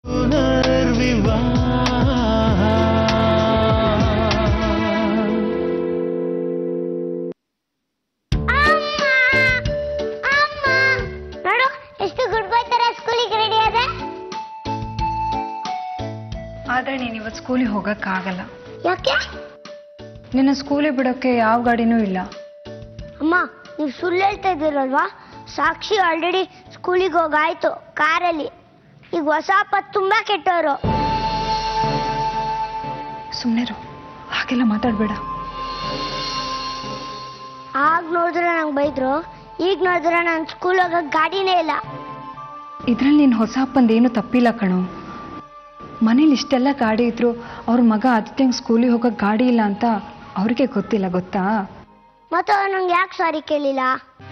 ನೋಡು ಎಷ್ಟು ಗುಡ್ ಬಾಯ್ ತರ ಸ್ಕೂಲಿಗೆ ರೆಡಿ ಆದ ಆದರೆ ನೀನು ಇವತ್ತು ಸ್ಕೂಲಿಗೆ ಹೋಗೋಕ್ಕಾಗಲ್ಲ ಯಾಕೆ ನಿನ್ನ ಸ್ಕೂಲಿಗೆ ಬಿಡೋಕ್ಕೆ ಯಾವ ಗಾಡಿನೂ ಇಲ್ಲ ಅಮ್ಮ ನೀವು ಸುಳ್ಳು ಹೇಳ್ತಾ ಇದ್ದೀರಲ್ವಾ ಸಾಕ್ಷಿ ಆಲ್ರೆಡಿ ಸ್ಕೂಲಿಗೆ ಹೋಗಾಯ್ತು ಕಾರಲ್ಲಿ ಈಗ ಹೊಸ ಪತ್ ತುಂಬಾ ಕೆಟ್ಟವರು ಸುಮ್ಮನೆ ಹಾಗೆಲ್ಲ ಮಾತಾಡಬೇಡ ಆಗ ನೋಡಿದ್ರೆ ನಂಗೆ ಬೈದ್ರು ಈಗ ನೋಡಿದ್ರೆ ನಾನು ಸ್ಕೂಲ್ ಹೋಗಕ್ ಗಾಡಿನೇ ಇಲ್ಲ ಇದ್ರಲ್ಲಿ ನೀನು ಹೊಸ ಅಪ್ಪಂದೇನು ತಪ್ಪಿಲ್ಲ ಕಣೋ ಮನೇಲಿ ಇಷ್ಟೆಲ್ಲ ಗಾಡಿ ಇದ್ರು ಅವ್ರ ಮಗ ಆದಿತ್ಯಂಗೆ ಸ್ಕೂಲಿಗೆ ಹೋಗೋಕೆ ಗಾಡಿ ಇಲ್ಲ ಅಂತ ಅವ್ರಿಗೆ ಗೊತ್ತಿಲ್ಲ ಗೊತ್ತಾ ಮತ್ತೆ ಅವ್ರು ನಂಗೆ ಯಾಕೆ ಸಾರಿ ಕೇಳಿಲ್ಲ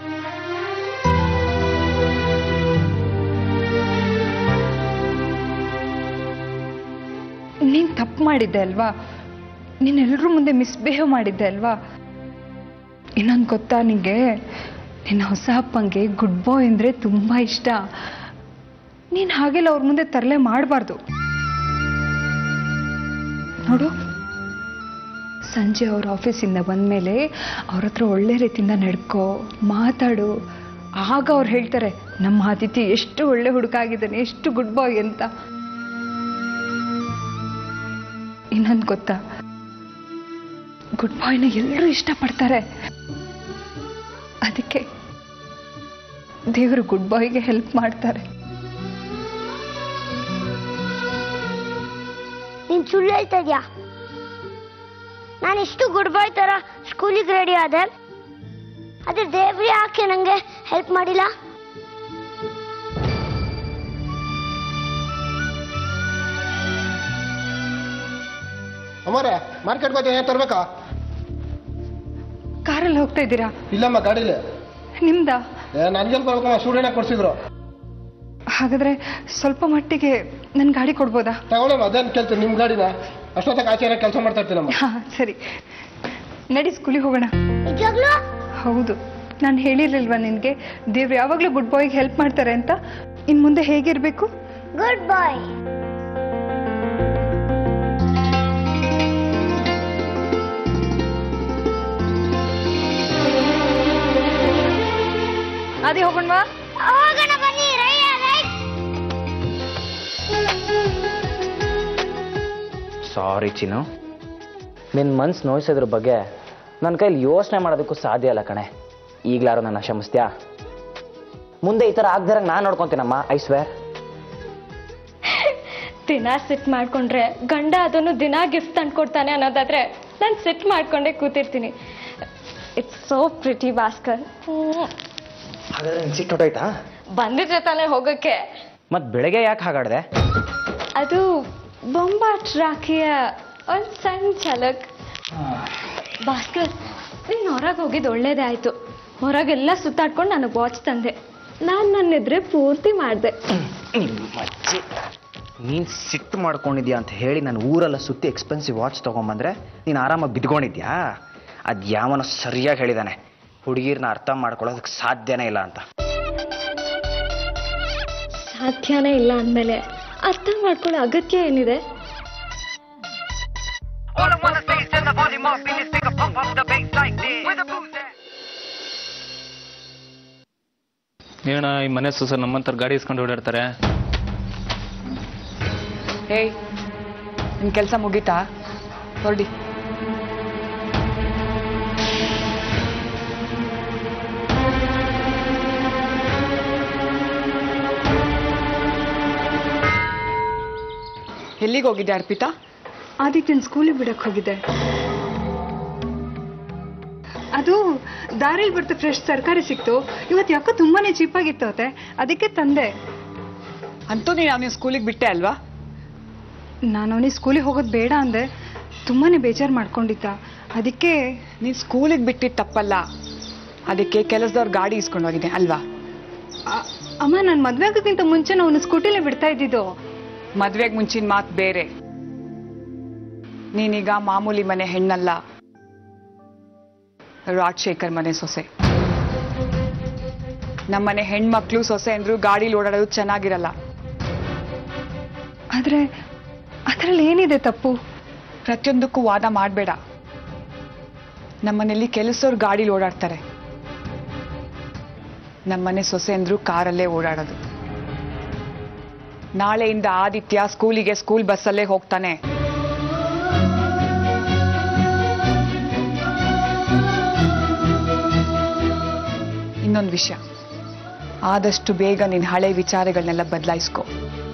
ನೀನು ತಪ್ಪು ಮಾಡಿದ್ದೆ ಅಲ್ವಾ ನೀನು ಎಲ್ರ ಮುಂದೆ ಮಿಸ್ಬಿಹೇವ್ ಮಾಡಿದ್ದೆ ಅಲ್ವಾ ಇನ್ನೊಂದು ಗೊತ್ತಾ ನಿಂಗೆ ನಿನ್ನ ಹೊಸ ಅಪ್ಪಂಗೆ ಗುಡ್ ಬಾಯ್ ಅಂದರೆ ತುಂಬ ಇಷ್ಟ ನೀನು ಹಾಗೆಲ್ಲ ಅವ್ರ ಮುಂದೆ ತರಲೆ ಮಾಡಬಾರ್ದು ನೋಡು ಸಂಜೆ ಅವ್ರ ಆಫೀಸಿಂದ ಬಂದಮೇಲೆ ಅವ್ರ ಹತ್ರ ಒಳ್ಳೆ ರೀತಿಯಿಂದ ನಡ್ಕೋ ಮಾತಾಡು ಆಗ ಅವ್ರು ಹೇಳ್ತಾರೆ ನಮ್ಮ ಅತಿಥಿ ಎಷ್ಟು ಒಳ್ಳೆ ಹುಡುಗ ಆಗಿದ್ದಾನೆ ಎಷ್ಟು ಗುಡ್ ಬಾಯ್ ಅಂತ ಇನ್ನೊಂದು ಗೊತ್ತಾ ಗುಡ್ ಬಾಯ್ನ ಎಲ್ಲರೂ ಇಷ್ಟಪಡ್ತಾರೆ ಅದಕ್ಕೆ ದೇವರು ಗುಡ್ ಬಾಯ್ಗೆ ಹೆಲ್ಪ್ ಮಾಡ್ತಾರೆ ನೀನ್ ಸುಳ್ಳು ಹೇಳ್ತಾ ಇದ್ಯಾ ನಾನು ಇಷ್ಟು ಗುಡ್ ಬಾಯ್ ತರ ಸ್ಕೂಲಿಗೆ ರೆಡಿ ಆದೆ ಅದೇ ದೇವ್ರಿ ಯಾಕೆ ನಂಗೆ ಹೆಲ್ಪ್ ಮಾಡಿಲ್ಲ ಅಮ್ಮರೇ ಮಾರ್ಕೆಟ್ಗೆ ಹೋಗಿ ಏನು ತರ್ಬೇಕಾ ಕಾರಲ್ಲಿ ಹೋಗ್ತಾ ಇದ್ದೀರಾ ಇಲ್ಲಮ್ಮ ಗಾಡೀಲಿ ನಿಮ್ದಾ ಏ ನನ್ಗೆಲ್ ಬರ್ಬೇಕಮ್ಮ ಸ್ಟೂಡೆಂಟ್ ಕೊಡ್ಸಿದ್ರು ಹಾಗಾದ್ರೆ ಸ್ವಲ್ಪ ಮಟ್ಟಿಗೆ ನನ್ನ ಗಾಡಿ ಕೊಡ್ಬೋದಾ ತಗೊಳ್ಳಮ್ಮ ಅದೇನು ಕೇಳ್ತೀನಿ ನಿಮ್ಮ ಗಾಡಿನ ಅಷ್ಟೊತ್ತಕ್ಕೆ ಆಚೆ ಕೆಲಸ ಮಾಡ್ತಾ ಇರ್ತೀನಮ್ಮ ಹಾ ಸರಿ ನಡಿ ಸ್ಕೂಲಿಗೆ ಹೋಗೋಣ ನಿಜವಾಗ್ಲೂ ಹೌದು ನಾನು ಹೇಳಿರ್ಲಿಲ್ವಾ ನಿನಗೆ ದೇವ್ರು ಯಾವಾಗಲೂ ಗುಡ್ ಬಾಯ್ಗೆ ಹೆಲ್ಪ್ ಮಾಡ್ತಾರೆ ಅಂತ ಇನ್ನು ಮುಂದೆ ಹೇಗಿರಬೇಕು ಗುಡ್ ಬಾಯ್ ಅದೇ ಹೋಗೋಣವಾ ಹೋಗೋಣ ಬನ್ನಿ ರೈ- ರೈಟ್ ಸಾರಿ ಚಿನ್ನು ನಿನ್ನ ಮನ್ಸು ನೋಯಿಸೋದ್ರ ಬಗ್ಗೆ ನನ್ನ ಕೈಲಿ ಯೋಚನೆ ಮಾಡೋದಕ್ಕೂ ಸಾಧ್ಯ ಇಲ್ಲ ಕಣೆ ಈಗಲಾರು ನನ್ನ ಕ್ಷಮಿಸ್ತ್ಯಾ ಮುಂದೆ ಈ ಥರ ಆಗ್ದಿರಂಗೆ ನಾನು ನೋಡ್ಕೊತೀನಮ್ಮ ಐ ಸ್ವೇರ್ ದಿನ ಸಿಟ್ ಮಾಡ್ಕೊಂಡ್ರೆ ಗಂಡ ಅದನ್ನು ದಿನ ಗಿಫ್ಟ್ ತಂದ್ಕೊಡ್ತಾನೆ ಅನ್ನೋದಾದ್ರೆ ನಾನು ಸಿಟ್ ಮಾಡ್ಕೊಂಡೇ ಕೂತಿರ್ತೀನಿ ಇಟ್ಸ್ ಸೋ ಪ್ರಿಟಿ ಭಾಸ್ಕರ್ ಹಾಗಾದ್ರೆ ನಿನ್ ಸಿಟ್ಟು ಹೊಟ್ಟೋಯ್ತಾ ಬಂದಿದ್ರೆ ತಾನೇ ಹೋಗಕ್ಕೆ ಮತ್ತು ಬೆಳಗ್ಗೆ ಯಾಕೆ ಹಾಗಾಡ್ದೆ ಅದು ಬೊಂಬಾಟ್ ರಾಖಿಯ ಒಂದು ಸಣ್ಣ ಝಲಕ್ ಭಾಸ್ಕರ್ ನೀನು ಹೊರಗೆ ಹೋಗಿದ್ದು ಒಳ್ಳೇದೇ ಆಯಿತು ಹೊರಗೆಲ್ಲ ಸುತ್ತಾಡ್ಕೊಂಡು ನನಗೆ ವಾಚ್ ತಂದೆ ನಾನು ನನ್ನ ಎದುರೆ ಪೂರ್ತಿ ಮಾಡಿದೆ ಮಚ್ಚಿ ನೀನು ಸಿಟ್ಟು ಮಾಡ್ಕೊಂಡಿದ್ಯಾ ಅಂತ ಹೇಳಿ ನಾನು ಊರೆಲ್ಲ ಸುತ್ತಿ ಎಕ್ಸ್ಪೆನ್ಸಿವ್ ವಾಚ್ ತೊಗೊಂಬಂದ್ರೆ ನೀನು ಆರಾಮಾಗಿ ಬಿದ್ಕೊಂಡಿದ್ಯಾ ಅದು ಯಾವನ ಸರಿಯಾಗಿ ಹೇಳಿದಾನೆ ಹುಡುಗಿರ್ನ ಅರ್ಥ ಮಾಡ್ಕೊಳ್ಳೋದಕ್ಕೆ ಸಾಧ್ಯನೇ ಇಲ್ಲ ಅಂತ ಸಾಧ್ಯನೇ ಇಲ್ಲ ಅಂದಮೇಲೆ ಅರ್ಥ ಮಾಡ್ಕೊಳ್ಳೋ ಅಗತ್ಯ ಏನಿದೆ ಏನಣ್ಣ ಈ ಮನೆ ಸೊಸೆ ನಮ್ಮಂತರ ಗಾಡಿ ಇಸ್ಕೊಂಡು ಓಡಾಡ್ತಾರೆ ಹೇಯ್ ನಿಮ್ಮ ಕೆಲಸ ಮುಗೀತಾ ಹೊರಡಿ ಎಲ್ಲಿಗೆ ಹೋಗಿದ್ದೆ ಅರ್ಪಿತಾ ಆದಿತ್ಯನ ಸ್ಕೂಲಿಗೆ ಬಿಡಕ್ಕೆ ಹೋಗಿದ್ದೆ ಅದು ದಾರಿಲಿ ಬರ್ತಾ ಫ್ರೆಶ್ ತರಕಾರಿ ಸಿಕ್ತು ಇವತ್ತು ಯಾಕೋ ತುಂಬಾನೇ ಚೀಪಾಗಿತ್ತು ಅತ್ತೆ ಅದಕ್ಕೆ ತಂದೆ ಅಂತೂ ನೀನು ಅವನಿಗೆ ಸ್ಕೂಲಿಗೆ ಬಿಟ್ಟೆ ಅಲ್ವಾ ನಾನು ಅವನಿಗೆ ಸ್ಕೂಲಿಗೆ ಹೋಗೋದು ಬೇಡ ಅಂದೆ ತುಂಬಾನೇ ಬೇಜಾರು ಮಾಡ್ಕೊಂಡಿದ್ದ ಅದಕ್ಕೆ ನೀನು ಸ್ಕೂಲಿಗೆ ಬಿಟ್ಟಿದ್ದು ತಪ್ಪಲ್ಲ ಅದಕ್ಕೆ ಕೆಲಸದವ್ರ ಗಾಡಿ ಇಸ್ಕೊಂಡು ಹೋಗಿದೆ ಅಲ್ವಾ ಅ- ಅಮ್ಮ ನಾನು ಮದ್ವೆ ಆಗೋಕ್ಕಿಂತ ಮುಂಚೆ ಅವನು ಸ್ಕೂಟಿಲೇ ಬಿಡ್ತಾ ಇದ್ದಿದ್ದು ಮದ್ವೆಗೆ ಮುಂಚಿನ ಮಾತು ಬೇರೆ ನೀನೀಗ ಮಾಮೂಲಿ ಮನೆ ಹೆಣ್ಣಲ್ಲ ರಾಜಶೇಖರ್ ಮನೆ ಸೊಸೆ ನಮ್ಮನೆ ಹೆಣ್ಮಕ್ಳು ಸೊಸೆ ಅಂದ್ರು ಗಾಡೀಲಿ ಓಡಾಡೋದು ಚೆನ್ನಾಗಿರಲ್ಲ ಆದರೆ ಅದರಲ್ಲಿ ಏನಿದೆ ತಪ್ಪು ಪ್ರತಿಯೊಂದಕ್ಕೂ ವಾದ ಮಾಡಬೇಡ ನಮ್ಮನೇಲಿ ಕೆಲಸದವ್ರು ಗಾಡೀಲಿ ಓಡಾಡ್ತಾರೆ ನಮ್ಮನೆ ಸೊಸೆ ಅಂದ್ರು ಕಾರಲ್ಲೇ ಓಡಾಡೋದು ನಾಳೆಯಿಂದ ಆದಿತ್ಯ ಸ್ಕೂಲಿಗೆ ಸ್ಕೂಲ್ ಬಸ್ಸಲ್ಲೇ ಹೋಗ್ತಾನೆ ಇನ್ನೊಂದು ವಿಷಯ ಆದಷ್ಟು ಬೇಗ ನಿನ್ನ ಹಳೆ ವಿಚಾರಗಳನ್ನೆಲ್ಲ ಬದಲಾಯಿಸ್ಕೊ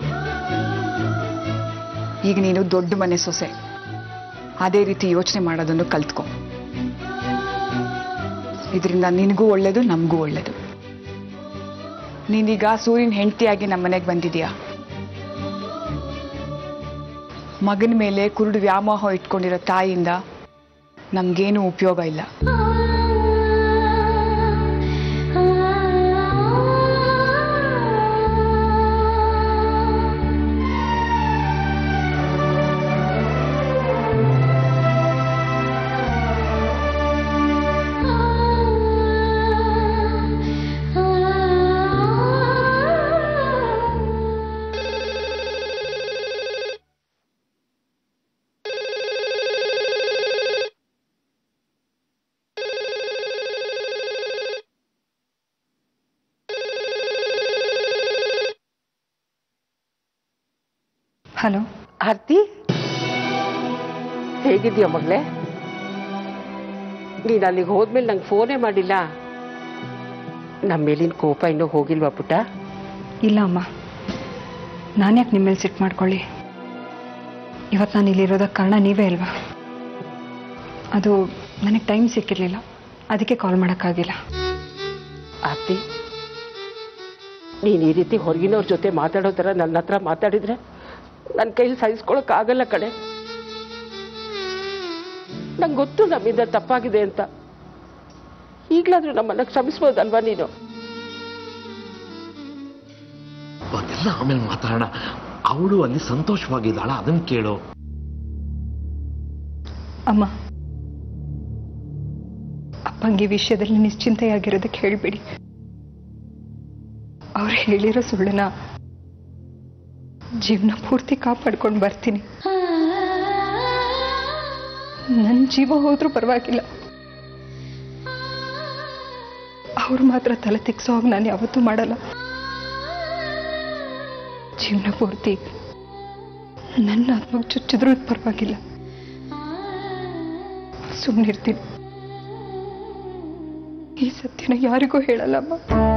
ಈಗ ನೀನು ದೊಡ್ಡ ಮನೆ ಸೊಸೆ ಅದೇ ರೀತಿ ಯೋಚನೆ ಮಾಡೋದನ್ನು ಕಲ್ತ್ಕೊ ಇದರಿಂದ ನಿನಗೂ ಒಳ್ಳೇದು ನಮಗೂ ಒಳ್ಳೇದು ನೀನೀಗ ಸೂರ್ಯನ ಹೆಂಡತಿಯಾಗಿ ನಮ್ಮ ಮನೆಗೆ ಬಂದಿದೀಯಾ ಮಗನ ಮೇಲೆ ಕುರುಡು ವ್ಯಾಮೋಹ ಇಟ್ಕೊಂಡಿರೋ ತಾಯಿಯಿಂದ ನಮಗೇನು ಉಪಯೋಗ ಇಲ್ಲ ಹಲೋ ಆರ್ತಿ ಹೇಗಿದ್ಯಾ ಮಗಳೇ ನೀನು ಅಲ್ಲಿಗೆ ಹೋದ್ಮೇಲೆ ನಂಗೆ ಫೋನೇ ಮಾಡಿಲ್ಲ ನಮ್ಮ ಮೇಲಿನ ಕೋಪ ಇನ್ನೂ ಹೋಗಿಲ್ವಾ ಪುಟ್ಟ ಇಲ್ಲ ಅಮ್ಮ ನಾನು ಯಾಕೆ ನಿಮ್ಮ ಮೇಲೆ ಸಿಟ್ಟು ಮಾಡ್ಕೊಳ್ಳಿ ಇವತ್ತು ನಾನು ಇಲ್ಲಿರೋದಕ್ಕೆ ಕಾರಣ ನೀವೇ ಅಲ್ವಾ ಅದು ನನಗೆ ಟೈಮ್ ಸಿಕ್ಕಿರಲಿಲ್ಲ ಅದಕ್ಕೆ ಕಾಲ್ ಮಾಡೋಕ್ಕಾಗಿಲ್ಲ ಆರ್ತಿ ನೀನು ಈ ರೀತಿ ಹೊರಗಿನವ್ರ ಜೊತೆ ಮಾತಾಡೋ ಥರ ನನ್ನ ಹತ್ರ ಮಾತಾಡಿದ್ರೆ ನನ್ನ ಕೈಲಿ ಸಹಿಸ್ಕೊಳಕ್ಕಾಗಲ್ಲ ಕಡೆ ನಂಗೆ ಗೊತ್ತು ನಮ್ಮಿಂದ ತಪ್ಪಾಗಿದೆ ಅಂತ ಈಗಲಾದ್ರೂ ನಮ್ಮನ್ನ ಕ್ಷಮಿಸ್ಬೋದಲ್ವಾ ನೀನು ಅದೆಲ್ಲ ಆಮೇಲೆ ಮಾತಾಡೋಣ ಅವಳು ಅಲ್ಲಿ ಸಂತೋಷವಾಗಿದ್ದಾಳ ಅದನ್ನ ಕೇಳು ಅಮ್ಮ ಅಪ್ಪಂಗೆ ಈ ವಿಷಯದಲ್ಲಿ ನಿಶ್ಚಿಂತೆಯಾಗಿರೋದಕ್ಕೆ ಹೇಳಿಬಿಡಿ ಅವ್ರು ಹೇಳಿರೋ ಸುಳ್ಳನ್ನ ಜೀವನ ಪೂರ್ತಿ ಕಾಪಾಡ್ಕೊಂಡು ಬರ್ತೀನಿ ನನ್ನ ಜೀವ ಹೋದ್ರೂ ಪರವಾಗಿಲ್ಲ ಅವ್ರು ಮಾತ್ರ ತಲೆ ತೆಗ್ಸೋ ಹಾಗೆ ನಾನು ಯಾವತ್ತೂ ಮಾಡಲ್ಲ ಜೀವನ ಪೂರ್ತಿ ನನ್ನ ಆತ್ಮಗೆ ಚುಚ್ಚಿದ್ರೂ ಪರವಾಗಿಲ್ಲ ಸುಮ್ಮನಿರ್ತೀನಿ ಈ ಸತ್ಯನ ಯಾರಿಗೂ ಹೇಳಲ್ಲಮ್ಮ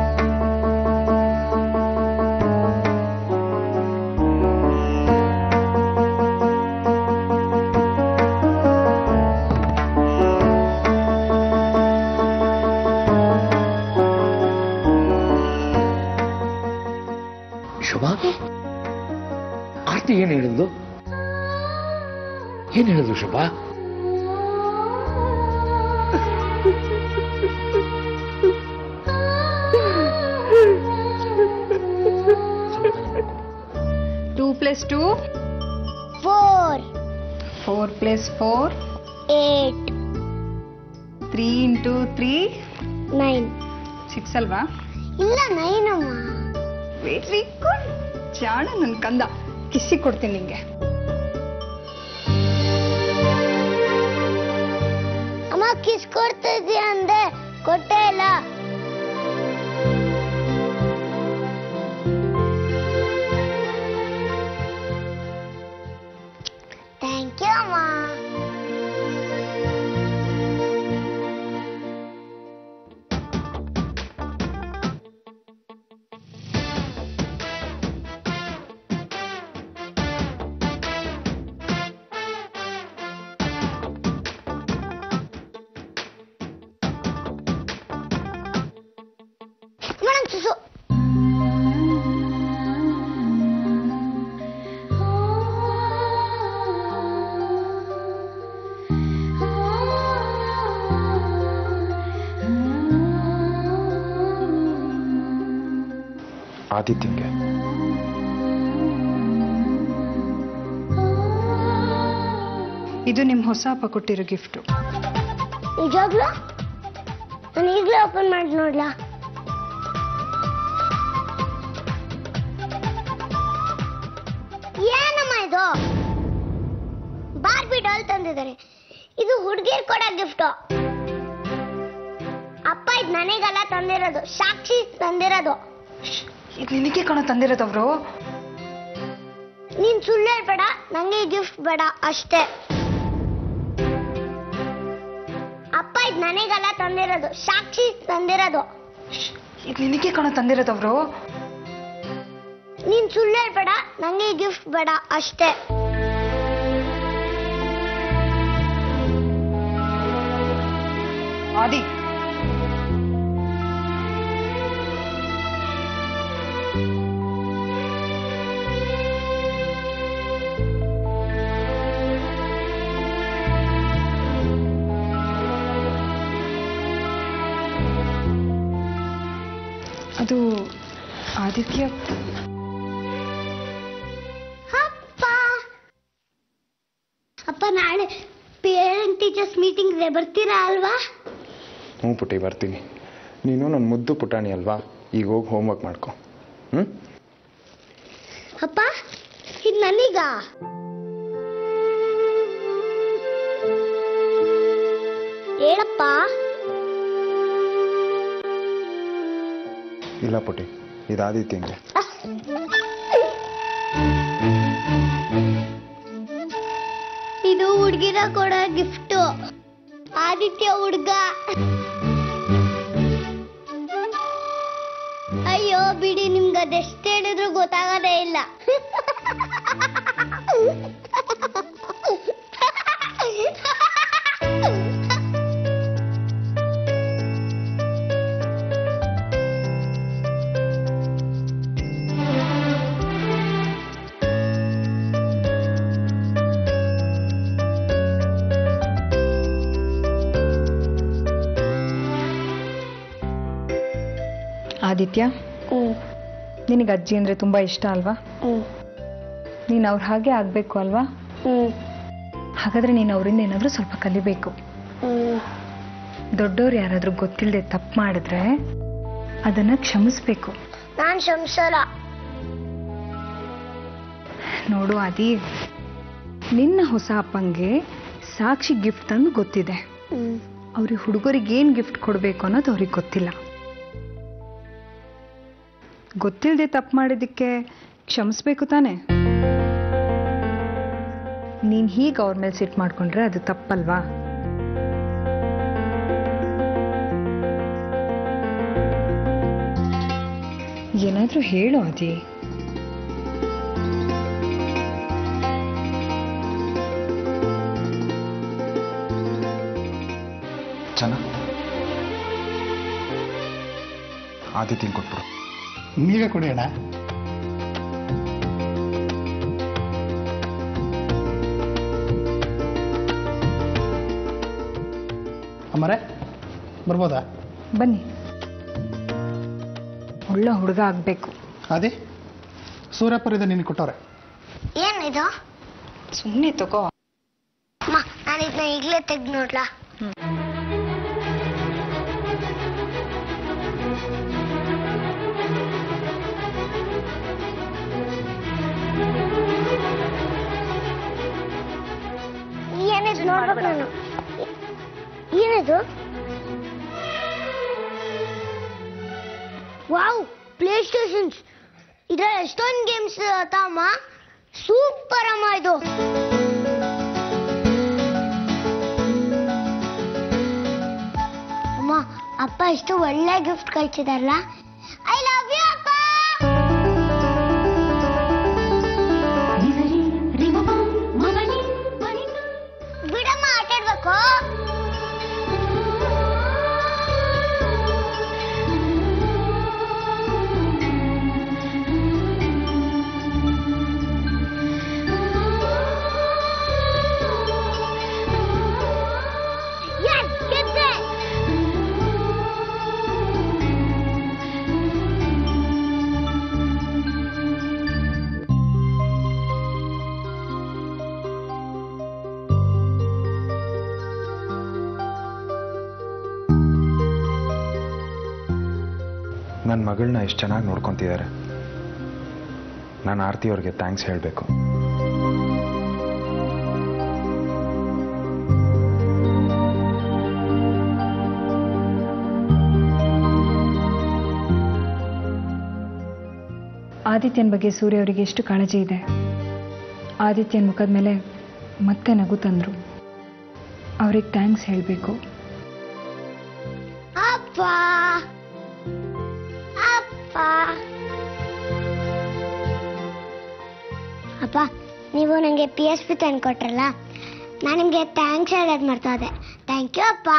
ಶುಭಾ ಆರ್ತಿ ಏನ್ ಹೇಳಿದ್ಲು ಏನ್ ಹೇಳಿದ್ಲು Shubha two plus two four four plus four eight three into three nine six ಅಲ್ವಾ ಇಲ್ಲ ನೈನ್ ಅಮ್ಮ ವೆರಿ ಗುಡ್ ಜಾಣ ನನ್ನ ಕಂದ ಕಿಸಿ ಕೊಡ್ತೀನಿ ನಿಂಗೆ ಅಮ್ಮ ಕಿಸ್ ಕೊಡ್ತಾ ಇದೀಯ ಅಂದೆ ಕೊಟ್ಟೇ ಇಲ್ಲ ಥ್ಯಾಂಕ್ ಯು ಅಮ್ಮ ಮೇಡಮ್ ಸುಸು ಆದಿತ್ಯಂಗೆ ಇದು ನಿಮ್ಮ ಹೊಸ ಅಪ್ಪ ಕೊಟ್ಟಿರೋ ಗಿಫ್ಟು ನಿಜವಾಗ್ಲೂ ನಾನು ಈಗಲೇ ಓಪನ್ ಮಾಡಿ ನೋಡ್ಲಾ ಏನ ಡಾಲ್ ತಂದಿದ್ದಾರೆ ಇದು ಹುಡುಗಿರ್ ಕೊಡೋ ಗಿಫ್ಟ್ ಅಪ್ಪ ಇದು ನನಗಲ್ಲ ತಂದಿರೋದು ಸಾಕ್ಷಿ ತಂದಿರೋದು ಇದು ನಿನಗೆ ಕಣ ತಂದಿರೋದವ್ರು ನೀನ್ ಸುಳ್ಳು ಹೇಳ್ಬೇಡ ನಂಗೆ ಗಿಫ್ಟ್ ಬೇಡ ಅಷ್ಟೇ ಅಪ್ಪ ಇದು ನನಗಲ್ಲ ತಂದಿರೋದು ಸಾಕ್ಷಿ ತಂದಿರೋದು ಇದು ನಿನಗೆ ಕಣ ತಂದಿರೋದವ್ರು ನೀನ್ ಸುಳ್ಳು ಹೇಳ್ಬೇಡ ನಂಗೆ ಗಿಫ್ಟ್ ಬೇಡ ಅಷ್ಟೇ ಆದಿ ಅದು ಆದಿತ್ಯ ಅಪ್ಪ ಅಪ್ಪ ನಾಳೆ ಪೇರೆಂಟ್ ಟೀಚರ್ಸ್ ಮೀಟಿಂಗ್ ಇದೆ ಬರ್ತೀರಾ ಅಲ್ವಾ ಹ್ಞೂ ಪುಟ್ಟಿ ಬರ್ತೀನಿ ನೀನು ನನ್ನ ಮುದ್ದು ಪುಟಾಣಿ ಅಲ್ವಾ ಈಗ ಹೋಗಿ ಹೋಮ್ವರ್ಕ್ ಮಾಡ್ಕೊ ಹ್ಞೂ ಅಪ್ಪ ಇದು ನನಗ ಹೇಳಪ್ಪ ಇಲ್ಲ ಪುಟ್ಟಿ ಇದು ಆದಿತ್ಯಂಗೆ ಇದು ಹುಡುಗಿರ ಕೊಡೋ ಗಿಫ್ಟ್ ಆದಿತ್ಯ ಹುಡ್ಗ ಅಯ್ಯೋ ಬಿಡಿ ನಿಮ್ಗೆ ಅದೆಷ್ಟು ಹೇಳಿದ್ರು ಗೊತ್ತಾಗೋದೇ ಇಲ್ಲ ಆದಿತ್ಯ ನಿನಗೆ ಅಜ್ಜಿ ಅಂದರೆ ತುಂಬ ಇಷ್ಟ ಅಲ್ವಾ ನೀನು ಅವ್ರ ಹಾಗೆ ಆಗಬೇಕು ಅಲ್ವಾ ಹಾಗಾದರೆ ನೀನು ಅವರಿಂದ ಏನಾದರೂ ಸ್ವಲ್ಪ ಕಲಿಬೇಕು ದೊಡ್ಡವ್ರು ಯಾರಾದರೂ ಗೊತ್ತಿಲ್ಲದೆ ತಪ್ಪು ಮಾಡಿದ್ರೆ ಅದನ್ನು ಕ್ಷಮಿಸ್ಬೇಕು ನಾನ್ ಶಂಸಲ ನೋಡು ಆದಿ ನಿನ್ನ ಹೊಸ ಅಪ್ಪಂಗೆ ಸಾಕ್ಷಿ ಗಿಫ್ಟ್ ತಂದು ಗೊತ್ತಿದೆ ಅವ್ರಿಗೆ ಹುಡುಗರಿಗೆ ಏನು ಗಿಫ್ಟ್ ಕೊಡಬೇಕು ಅನ್ನೋದು ಅವ್ರಿಗೆ ಗೊತ್ತಿಲ್ಲ ಗೊತ್ತಿಲ್ಲದೆ ತಪ್ಪು ಮಾಡಿದ್ದಕ್ಕೆ ಕ್ಷಮಿಸ್ಬೇಕು ತಾನೆ ನೀನು ಹೀಗೆ ಅವ್ರ ಮೇಲೆ ಸಿಟ್ಟು ಮಾಡ್ಕೊಂಡ್ರೆ ಅದು ತಪ್ಪಲ್ವಾ ಏನಾದರೂ ಹೇಳು ಅದಿ ಚೆನ್ನ ಆದಿತ್ಯಂಗೆ ಕೊಟ್ಬಿಡು ನೀವೇ ಕೊಡಿ ಅಣ್ಣ ಅಮ್ಮರೇ ಬರ್ಬೋದಾ ಬನ್ನಿ ಒಳ್ಳೆ ಹುಡುಗ ಆಗಬೇಕು ಅದೇ ಸೂರ್ಯಪುರದ ನಿನಗೆ ಕೊಟ್ಟವ್ರೆ ಏನಿದು ಸುಮ್ಮನೆ ತಗೋ ಅಮ್ಮ ನಾನು ಇದನ್ನ ಈಗಲೇ ತೆಗ್ದು ನೋಡ್ಲಾ ಏನಿದು ನೋಡ್ಬೇಕು ನಾನು ಏನಿದು ವಾವ್ ಪ್ಲೇ ಸ್ಟೇಷನ್ಸ್ ಇದ್ರ ಎಷ್ಟೊಂದು ಗೇಮ್ಸ್ ಅಮ್ಮ ಸೂಪರ್ ಅಮ್ಮ ಇದು ಅಮ್ಮ ಅಪ್ಪ ಎಷ್ಟು ಒಳ್ಳೆ ಗಿಫ್ಟ್ ಕಳ್ಸಿದಾರಲ್ಲ ಐ ಲವ್ ಯು ಅಪ್ಪ ಬಿಡಮ್ಮ ಆಟಾಡ್ಬೇಕು Yes, ಗೆದ್ದೆ ನನ್ನ ಮಗಳನ್ನ ಎಷ್ಟು ಚೆನ್ನಾಗಿ ನೋಡ್ಕೊತಿದ್ದಾರೆ ನಾನು ಆರತಿ ಅವ್ರಿಗೆ ಥ್ಯಾಂಕ್ಸ್ ಹೇಳಬೇಕು ಆದಿತ್ಯನ ಬಗ್ಗೆ ಸೂರ್ಯ ಅವರಿಗೆ ಎಷ್ಟು ಕಾಳಜಿ ಇದೆ ಆದಿತ್ಯನ ಮುಖದ ಮೇಲೆ ಮತ್ತೆ ನಗು ತಂದರು ಅವ್ರಿಗೆ ಥ್ಯಾಂಕ್ಸ್ ಹೇಳಬೇಕು ಅಪ್ಪ ಅಪ್ಪ ಅಪ್ಪ ನೀವು ನನಗೆ ಪಿ ಎಸ್ ಪಿ ತಂದು ಕೊಟ್ರಲ್ಲ ನಾನು ನಿಮಗೆ ಥ್ಯಾಂಕ್ಸ್ ಹೇಳೋದು ಮಾಡ್ತಾ ಇದ್ದೆ ಥ್ಯಾಂಕ್ ಯು ಅಪ್ಪ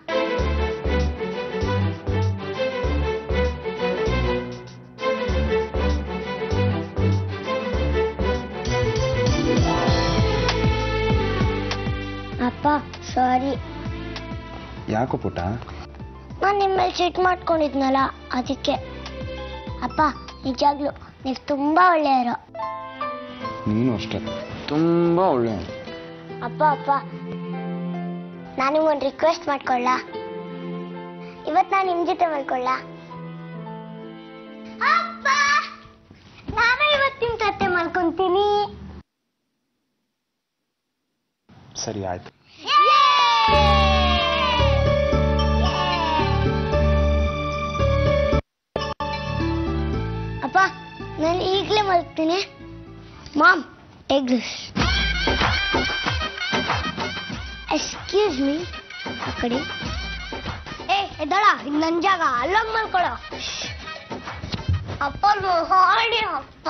ಅಪ್ಪ ಸಾರಿ ಯಾಕೋ ಪುಟ್ಟ ನಾನು ನಿಮ್ಮ ಮೇಲೆ ಸಿಟ್ ಮಾಡ್ಕೊಂಡಿದ್ನಲ್ಲ ಅದಕ್ಕೆ ಅಪ್ಪ ನಿಜಾಗ್ಲು ನೀವು ತುಂಬ ಒಳ್ಳೆಯವರು ನೀನು ಅಷ್ಟೇ ತುಂಬ ಒಳ್ಳೆ ಅಪ್ಪ ಅಪ್ಪ ನಾನು ಒಂದು ರಿಕ್ವೆಸ್ಟ್ ಮಾಡ್ಕೊಳ್ಳ ಇವತ್ತು ನಾನು ನಿಮ್ಮ ಜೊತೆ ಮಲ್ಕೊಳ್ಳ ಅಪ್ಪ ನಾನು ಇವತ್ತು ನಿಮ್ಮ ಜೊತೆ ಮಲ್ಕೊಂತೀನಿ ಸರಿ ಆಯ್ತು ಅಪ್ಪ ನಾನು ಈಗಲೇ ಮಲ್ಗ್ತೀನಿ mom take this excuse me ಆ ಕಡೆ ಏ ಎದ್ದಾಳ ಇದು ನನ್ನ ಜಾಗ ಅಲ್ಲೋಗಿ ಮಲ್ಕೊಳ್ಳೋ ಅಪ್ಪ ನೋಡಿ ಅಪ್ಪ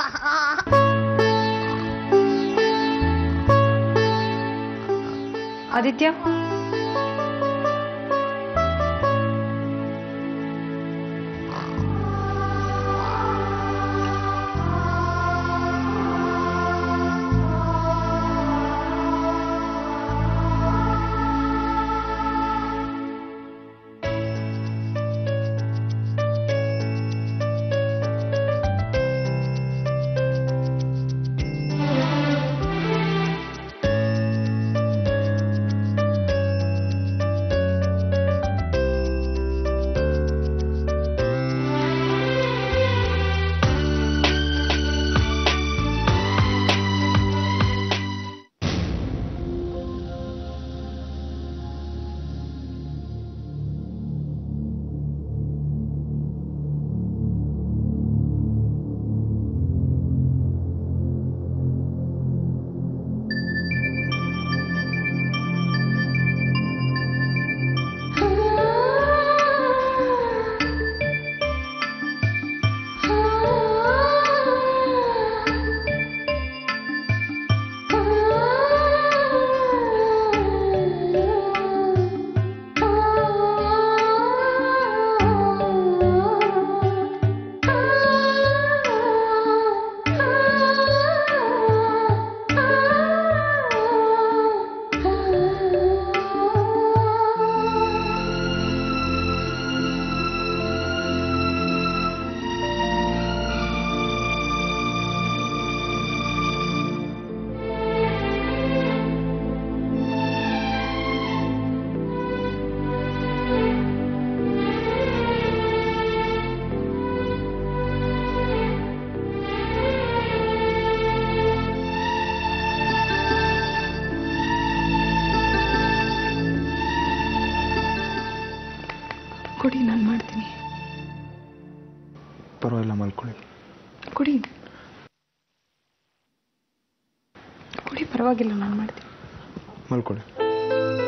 ಆದಿತ್ಯ ಕೊಡಿ ನಾನು ಮಾಡ್ತೀನಿ ಪರವಾಗಿಲ್ಲ ಮಲ್ಕೊಳ್ಳಿ ಕೊಡಿ ಕೊಡಿ ಪರವಾಗಿಲ್ಲ ನಾನು ಮಾಡ್ತೀನಿ ಮಲ್ಕೊಳ್ಳಿ